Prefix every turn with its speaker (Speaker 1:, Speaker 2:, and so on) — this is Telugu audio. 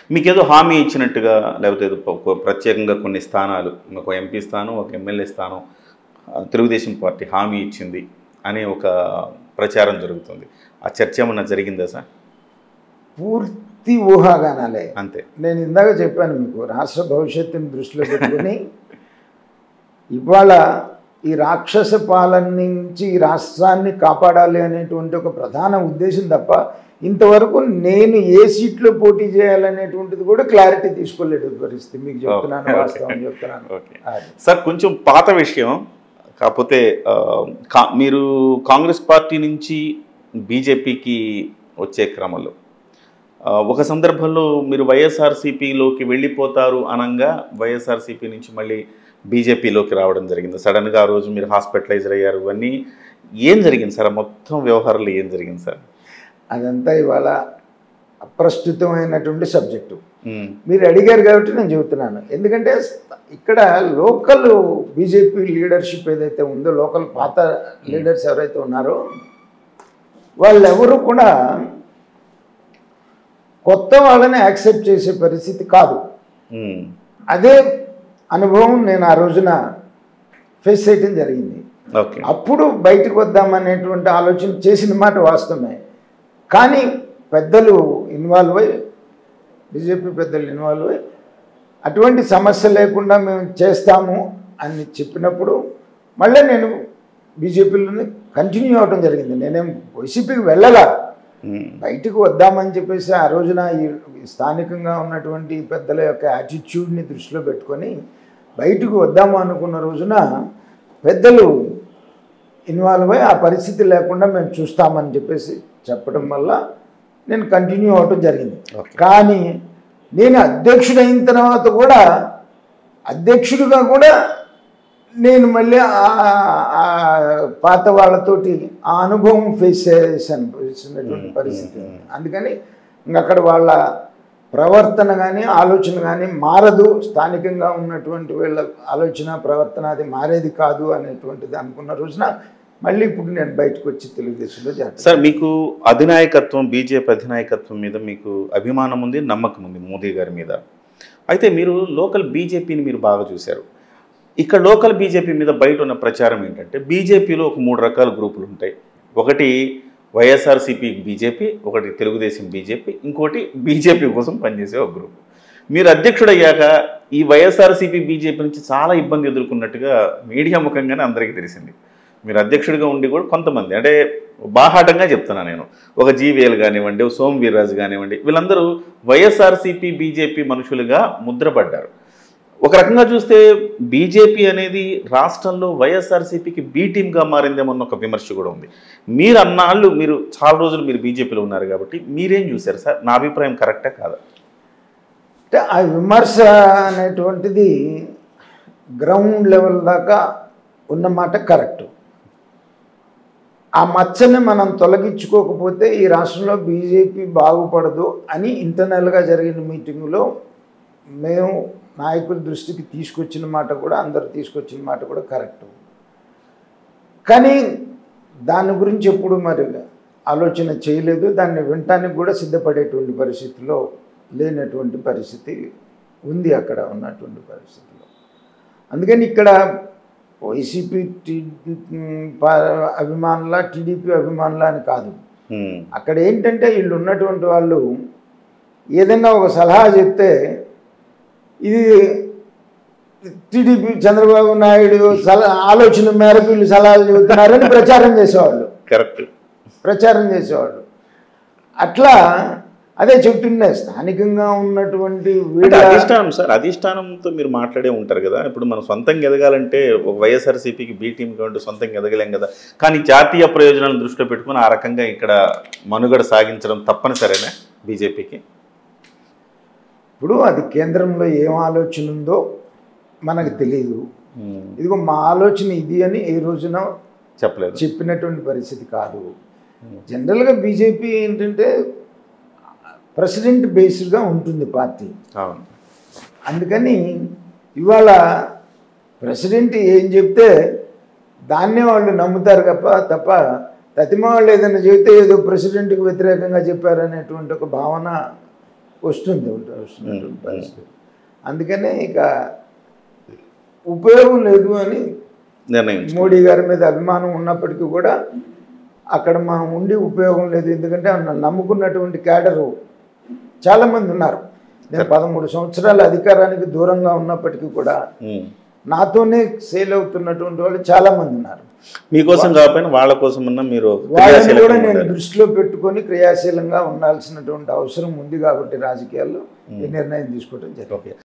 Speaker 1: మీకేదో హామీ ఇచ్చినట్టుగా లేకపోతే ఏదో ఒక ప్రత్యేకంగా కొన్ని స్థానాలు ఒక ఎంపీ స్థానం ఒక ఎమ్మెల్యే స్థానం ఆ, తెలుగుదేశం పార్టీ హామీ ఇచ్చింది అనే ఒక ప్రచారం జరుగుతుంది ఆ చర్చ ఏమన్నా జరిగిందా సార్
Speaker 2: పూర్తి ఊహాగానాలే
Speaker 1: అంతే
Speaker 2: నేను ఇందాక చెప్పాను మీకు రాష్ట్ర భవిష్యత్తుని దృష్టిలో పెట్టుకుని ఇవాళ ఈ రాక్షస పాలన నుంచి ఈ రాష్ట్రాన్ని కాపాడాలి అనేటువంటి ఒక ప్రధాన ఉద్దేశం తప్ప ఇంతవరకు నేను ఏ సీట్లో పోటీ చేయాలనేటువంటిది కూడా క్లారిటీ తీసుకోలేదు పరిస్థితి మీకు చెప్తున్నాను
Speaker 1: Okay, okay.
Speaker 2: వాస్తవం చెప్తున్నాను
Speaker 1: ఓకే
Speaker 2: అది.
Speaker 1: సార్ కొంచెం పాత విషయం కాకపోతే ఆ, కా- మీరు కాంగ్రెస్ పార్టీ నుంచి బీజేపీకి వచ్చే క్రమంలో ఆ, ఒక సందర్భంలో మీరు వైఎస్ఆర్సీపీలోకి వెళ్ళిపోతారు అనంగా వైఎస్ఆర్సీపీ నుంచి మళ్ళీ బీజేపీలోకి రావడం జరిగింది సడన్గా ఆ రోజు మీరు హాస్పిటలైజర్ అయ్యారు ఇవన్నీ ఏం జరిగింది సార్ ఆ మొత్తం వ్యవహారంలో ఏం జరిగింది సార్
Speaker 2: అదంతా ఇవాళ అప్రస్తుతమైనటువంటి సబ్జెక్టు
Speaker 1: ఉమ్,
Speaker 2: మీరు అడిగారు కాబట్టి నేను చెబుతున్నాను ఎందుకంటే ఇక్కడ లోకల్ బీజేపీ లీడర్షిప్ ఏదైతే ఉందో లోకల్ పాత లీడర్స్ ఎవరైతే ఉన్నారో వాళ్ళెవరు కూడా కొత్త వాళ్ళని యాక్సెప్ట్ చేసే పరిస్థితి కాదు
Speaker 1: ఉమ్,
Speaker 2: అదే అనుభవం నేను ఆ రోజున ఫేస్ చేయటం జరిగింది
Speaker 1: ఓకే
Speaker 2: అప్పుడు బయటకు వద్దామనేటువంటి ఆలోచన చేసిన మాట వాస్తవమే కానీ పెద్దలు ఇన్వాల్వ్ అయ్యి బీజేపీ పెద్దలు ఇన్వాల్వ్ అయ్యి అటువంటి సమస్య లేకుండా మేము చేస్తాము అని చెప్పినప్పుడు మళ్ళీ నేను బీజేపీలోనే కంటిన్యూ అవడం జరిగింది నేనేం వైసీపీకి వెళ్ళలా
Speaker 1: ఉమ్,
Speaker 2: బయటకు వద్దామని చెప్పేసి ఆ రోజున ఈ స్థానికంగా ఉన్నటువంటి పెద్దల యొక్క యాటిట్యూడ్ని దృష్టిలో పెట్టుకొని బయటకు వద్దాము అనుకున్న రోజున పెద్దలు ఇన్వాల్వ్ అయ్యి ఆ పరిస్థితి లేకుండా మేము చూస్తామని చెప్పేసి చెప్పడం వల్ల నేను కంటిన్యూ అవటం జరిగింది
Speaker 1: ఓకే.
Speaker 2: కానీ నేను అధ్యక్షుడైన తర్వాత కూడా అధ్యక్షుడిగా కూడా నేను మళ్ళీ ఆ- ఆ పాత వాళ్ళతోటి ఆ అనుభవం ఫేస్ చేశాను చేసినటువంటి పరిస్థితి అందుకని ఇంక అక్కడ వాళ్ళ ప్రవర్తన కానీ ఆలోచన కానీ మారదు స్థానికంగా ఉన్నటువంటి వీళ్ళ ఆలోచన ప్రవర్తన అది మారేది కాదు అనేటువంటిది అనుకున్న రోజున మళ్ళీ ఇప్పుడు నేను బయటకు వచ్చి తెలుగుదేశంలో చేస్తాను
Speaker 1: సార్ మీకు అధినాయకత్వం బీజేపీ అధినాయకత్వం మీద మీకు అభిమానం ఉంది నమ్మకం ఉంది మోదీ గారి మీద అయితే మీరు లోకల్ బీజేపీని మీరు బాగా చూశారు ఇక్కడ లోకల్ బీజేపీ మీద బయట ఉన్న ప్రచారం ఏంటంటే బీజేపీలో ఒక మూడు రకాల గ్రూపులు ఉంటాయి ఒకటి వైఎస్ఆర్సీపీ బీజేపీ ఒకటి తెలుగుదేశం బీజేపీ ఇంకోటి బీజేపీ కోసం పనిచేసే ఒక గ్రూప్ మీరు అధ్యక్షుడయ్యాక ఈ వైఎస్ఆర్సీపీ బీజేపీ నుంచి చాలా ఇబ్బంది ఎదుర్కొన్నట్టుగా మీడియా ముఖంగానే అందరికీ తెలిసింది మీరు అధ్యక్షుడిగా ఉండి కూడా కొంతమంది అంటే బాహాటంగా చెప్తున్నా నేను ఒక జీవీఎల్ కానివ్వండి ఒక సోమ్ వీర్రాజు కానివ్వండి వీళ్ళందరూ వైఎస్ఆర్సీపీ బీజేపీ మనుషులుగా ముద్రపడ్డారు ఒక రకంగా చూస్తే బీజేపీ అనేది రాష్ట్రంలో వైఎస్ఆర్సీపీకి బీ టీమ్గా మారిందేమన్న ఒక విమర్శ కూడా ఉంది మీరు అన్నాళ్ళు మీరు చాలా రోజులు మీరు బీజేపీలో ఉన్నారు కాబట్టి మీరేం చూశారు సార్ నా అభిప్రాయం కరెక్టా కాదా
Speaker 2: అంటే ఆ విమర్శ అనేటువంటిది గ్రౌండ్ లెవెల్ దాకా ఉన్నమాట కరెక్ట్ ఆ మచ్చని మనం తొలగించుకోకపోతే ఈ రాష్ట్రంలో బీజేపీ బాగుపడదు అని ఇంటర్నల్గా జరిగిన మీటింగులో మేము నాయకుల దృష్టికి తీసుకొచ్చిన మాట కూడా అందరు తీసుకొచ్చిన మాట కూడా కరెక్ట్ కానీ దాని గురించి ఎప్పుడు మరి ఆలోచన చేయలేదు దాన్ని వినటానికి కూడా సిద్ధపడేటువంటి పరిస్థితిలో లేనటువంటి పరిస్థితి ఉంది అక్కడ ఉన్నటువంటి పరిస్థితిలో అందుకని ఇక్కడ వైసీపీ టీ పా- అభిమానుల టీడీపీ అభిమానుల అని కాదు
Speaker 1: హ్మ్.
Speaker 2: అక్కడ ఏంటంటే వీళ్ళు ఉన్నటువంటి వాళ్ళు ఏదైనా ఒక సలహా చెప్తే ఇది టీడీపీ చంద్రబాబు నాయుడు సలహా ఆలోచన మేరకు వీళ్ళు సలహాలు చెబుతున్నారని ప్రచారం చేసేవాళ్ళు
Speaker 1: కరెక్ట్
Speaker 2: ప్రచారం చేసేవాళ్ళు అట్లా అదే చెప్తున్నా స్థానికంగా ఉన్నటువంటి
Speaker 1: అంటే
Speaker 2: వీళ్ళ
Speaker 1: అధిష్టానం సార్ అధిష్టానంతో మీరు మాట్లాడే ఉంటారు కదా ఇప్పుడు మనం సొంతంగా ఎదగాలంటే ఒక వైఎస్ఆర్సీపీకి బీ టీం కాబట్టి సొంతంగా ఎదగలేం కదా కానీ జాతీయ ప్రయోజనాలను దృష్టిలో పెట్టుకుని ఆ రకంగా ఇక్కడ మనుగడ సాగించడం తప్పనిసరేనా బీజేపీకి
Speaker 2: ఇప్పుడు అది కేంద్రంలో ఏం ఆలోచన ఉందో మనకు తెలియదు ఇదిగో మా ఆలోచన ఇది అని ఏ రోజున
Speaker 1: చెప్పలేదు
Speaker 2: చెప్పినటువంటి పరిస్థితి కాదు జనరల్గా బీజేపీ ఏంటంటే ప్రెసిడెంట్ బేస్డ్గా ఉంటుంది పార్టీ
Speaker 1: అవును
Speaker 2: అందుకని ఇవాళ ప్రెసిడెంట్ ఏం చెప్తే దాన్నే వాళ్ళు నమ్ముతారు తప్ప తప్ప తతిమ వాళ్ళు ఏదైనా చెబితే ఏదో ప్రెసిడెంట్కి వ్యతిరేకంగా చెప్పారనేటువంటి ఒక భావన వస్తుంది ఉంటుంది వస్తున్నటువంటి పరిస్థితి అందుకనే ఇక ఉపయోగం లేదు అని
Speaker 1: నిర్ణయించు
Speaker 2: మోడీ గారి మీద అభిమానం ఉన్నప్పటికీ కూడా అక్కడ మనం ఉండి ఉపయోగం లేదు ఎందుకంటే నన్ను నమ్ముకున్నటువంటి క్యాడరు చాలామంది ఉన్నారు నేను పదమూడు సంవత్సరాల అధికారానికి దూరంగా ఉన్నప్పటికీ కూడా
Speaker 1: ఉమ్.
Speaker 2: నాతోనే సేల్ అవుతున్నటువంటి వాళ్ళు చాలామంది ఉన్నారు
Speaker 1: మీకోసం కాకపోయినా వాళ్ళ కోసం ఉన్న మీరు
Speaker 2: వాళ్ళని కూడా
Speaker 1: క్రియాశీలకంగా
Speaker 2: నేను
Speaker 1: ఉండాలి.
Speaker 2: దృష్టిలో పెట్టుకొని క్రియాశీలంగా ఉండాల్సినటువంటి అవసరం ఉంది కాబట్టి రాజకీయాల్లో ఈ నిర్ణయం తీసుకోవడం జరిగింది
Speaker 1: ఓకే